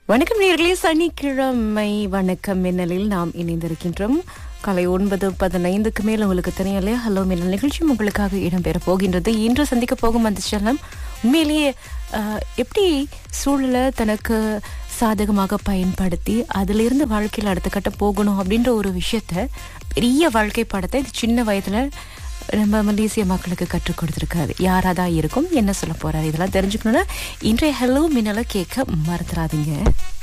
வணக்கம் நேர்களே சனிக்கிழமை வணக்கம் மின்னலில் நாம் இணைந்திருக்கின்றோம் காலை ஒன்பது பதினைந்துக்கு மேல் உங்களுக்கு தெரியும் இல்லையா ஹலோ மின்னல் நிகழ்ச்சி உங்களுக்காக இடம்பெற போகின்றது இன்று சந்திக்க போகும் அந்த செல்லம் உண்மையிலேயே ஆஹ், எப்படி சூழலை தனக்கு சாதகமாக பயன்படுத்தி அதிலிருந்து வாழ்க்கையில் அடுத்த கட்டம் போகணும் அப்படின்ற ஒரு விஷயத்த பெரிய வாழ்க்கை பாடத்தை இது சின்ன வயதுல நம்ம மலேசிய மக்களுக்கு கற்றுக் கொடுத்துருக்காரு யாரா தான் இருக்கும் என்ன சொல்ல போறாரு இதெல்லாம் தெரிஞ்சுக்கணும்னா இன்றைய ஹலோ மின்னலை கேட்க மறந்துடாதீங்க